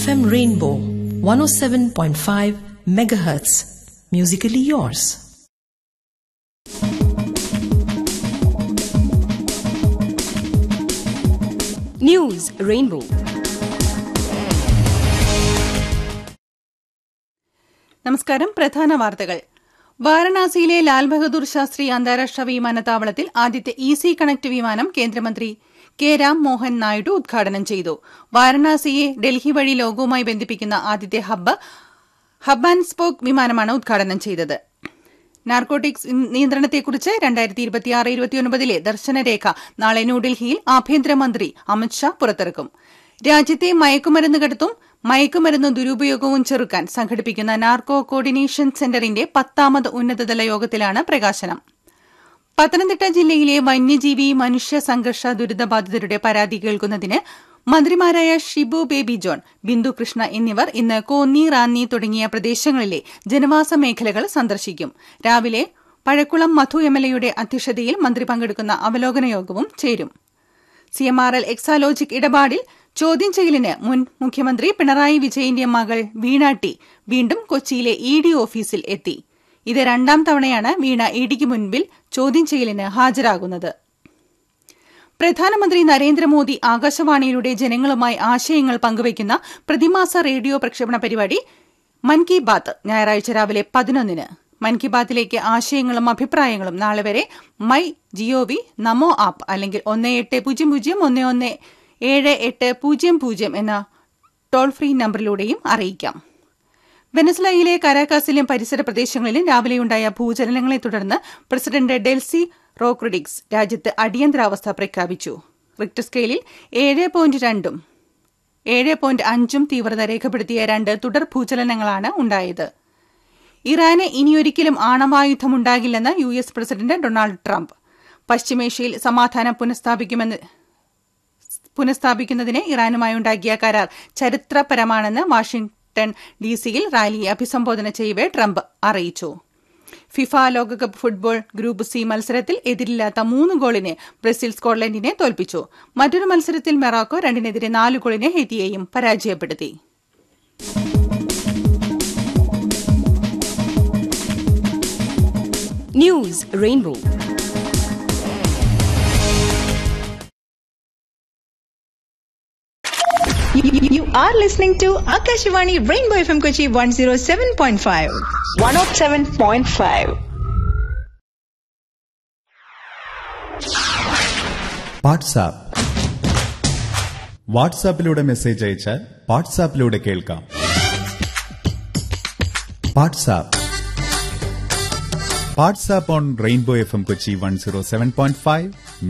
FM Rainbow 107.5 megahertz. Musically yours. News rainbow നമസ്കാരം പ്രധാന വാർത്തകൾ വാരണാസിയിലെ ലാൽ ബഹദൂർ ശാസ്ത്രി അന്താരാഷ്ട്ര വിമാനത്താവളത്തിൽ ആദ്യത്തെ ഈസി കണക്ട് വിമാനം കേന്ദ്രമന്ത്രി കെ രാം മോഹൻ നായിഡു ഉദ്ഘാടനം ചെയ്തു വാരണാസിയെ ഡൽഹി വഴി ലോകവുമായി ബന്ധിപ്പിക്കുന്ന ആദ്യത്തെ ഹബ്ബ് ഹബ് ആൻഡ് സ്പോക്ക് വിമാനമാണ് ഉദ്ഘാടനം ചെയ്തത് നാർക്കോട്ടിക്സ് നിയന്ത്രണത്തെക്കുറിച്ച് രണ്ടായിരത്തി ഇരുപത്തിയാറ് ഇരുപത്തിയൊൻപതിലെ ദർശനരേഖ നാളെ ന്യൂഡൽഹിയിൽ ആഭ്യന്തരമന്ത്രി അമിത്ഷാ പുറത്തിറക്കും രാജ്യത്തെ മയക്കുമരുന്ന് കടത്തും മയക്കുമരുന്ന് ദുരുപയോഗവും ചെറുക്കാൻ സംഘടിപ്പിക്കുന്ന നാർക്കോ കോർഡിനേഷൻ സെന്ററിന്റെ പത്താമത് ഉന്നതതല യോഗത്തിലാണ് പ്രകാശനം പത്തനംതിട്ട ജില്ലയിലെ വന്യജീവി മനുഷ്യ സംഘർഷ ദുരിതബാധിതരുടെ പരാതി കേൾക്കുന്നതിന് മന്ത്രിമാരായ ഷിബു ബേബി ജോൺ ബിന്ദു കൃഷ്ണ എന്നിവർ ഇന്ന് കോന്നി റാന്നി തുടങ്ങിയ പ്രദേശങ്ങളിലെ ജനവാസ മേഖലകൾ സന്ദർശിക്കും രാവിലെ പഴക്കുളം മധു എംഎൽഎയുടെ അധ്യക്ഷതയിൽ മന്ത്രി പങ്കെടുക്കുന്ന അവലോകന യോഗവും ചേരും സിഎംആർഎൽ എക്സാലോജിക് ഇടപാടിൽ ചോദ്യം ചെയ്യലിന് മുൻ മുഖ്യമന്ത്രി പിണറായി വിജയന്റെ മകൾ വീണ ടി വീണ്ടും കൊച്ചിയിലെ ഇ ഡി ഓഫീസിൽ എത്തി ഇത് രണ്ടാം തവണയാണ് വീണ ഇ ഡിക്ക് മുൻപിൽ ചോദ്യം ചെയ്യലിന് ഹാജരാകുന്നത് പ്രധാനമന്ത്രി നരേന്ദ്രമോദി ആകാശവാണിയിലൂടെ ജനങ്ങളുമായി ആശയങ്ങൾ പങ്കുവയ്ക്കുന്ന പ്രതിമാസ റേഡിയോ പ്രക്ഷേപണ പരിപാടി മൻ കി ബാത്ത് ഞായറാഴ്ച രാവിലെ പതിനൊന്നിന് മൻ കി ബാത്തിലേക്ക് ആശയങ്ങളും അഭിപ്രായങ്ങളും നാളെ വരെ മൈ ജിഒവി നമോ ആപ്പ് അല്ലെങ്കിൽ ഒന്ന് എട്ട് പൂജ്യം പൂജ്യം ഒന്ന് ഒന്ന് ഏഴ് എട്ട് പൂജ്യം പൂജ്യം എന്ന ടോൾ ഫ്രീ നമ്പറിലൂടെയും അറിയിക്കാം വെനസ്ലയിലെ കരാക്കാസിലും പരിസര പ്രദേശങ്ങളിലും രാവിലെയുണ്ടായ ഭൂചലനങ്ങളെ തുടർന്ന് പ്രസിഡന്റ് ഡെൽസി റോക്രിഡിക്സ് രാജ്യത്ത് അടിയന്തരാവസ്ഥ പ്രഖ്യാപിച്ചു റിക്ടർ സ്കെയിലിൽ ഏഴ് പോയിന്റ് രണ്ടും ഏഴ് പോയിന്റ് അഞ്ചും തീവ്രത രേഖപ്പെടുത്തിയ രണ്ട് തുടർ ഭൂചലനങ്ങളാണ് ഉണ്ടായത് ഇറാന് ഇനിയൊരിക്കലും ആണവായുധമുണ്ടാകില്ലെന്ന് U S president Donald Trump പശ്ചിമേഷ്യയിൽ സമാധാനം പുനഃസ്ഥാപിക്കുമെന്ന് പുനഃസ്ഥാപിക്കുന്നതിന് ഇറാനുമായുണ്ടാക്കിയ കരാർ ചരിത്രപരമാണെന്ന് വാഷിംഗ്ടൺ ഡി സിയിൽ റാലിയെ അഭിസംബോധന ചെയ്യവെ ട്രംപ് അറിയിച്ചു ഫിഫ ലോകകപ്പ് ഫുട്ബോൾ ഗ്രൂപ്പ് സി മത്സരത്തിൽ എതിരില്ലാത്ത മൂന്ന് ഗോളിന് ബ്രസീൽ സ്കോട്ട്ലൻഡിനെ തോൽപ്പിച്ചു മറ്റൊരു മത്സരത്തിൽ മെറാക്കോ രണ്ടിനെതിരെ നാല് ഗോളിന് ഹെറ്റിയെയും പരാജയപ്പെടുത്തി news rainbow You are listening to Akashvani Rainbow FM Kochi 107.5. 107.5. WhatsApp വാട്സാപ്പിലൂടെ മെസ്സേജ് അയച്ചാൽ വാട്സാപ്പിലൂടെ കേൾക്കാം WhatsApp WhatsApp on rainbow F M Kochi one zero seven point five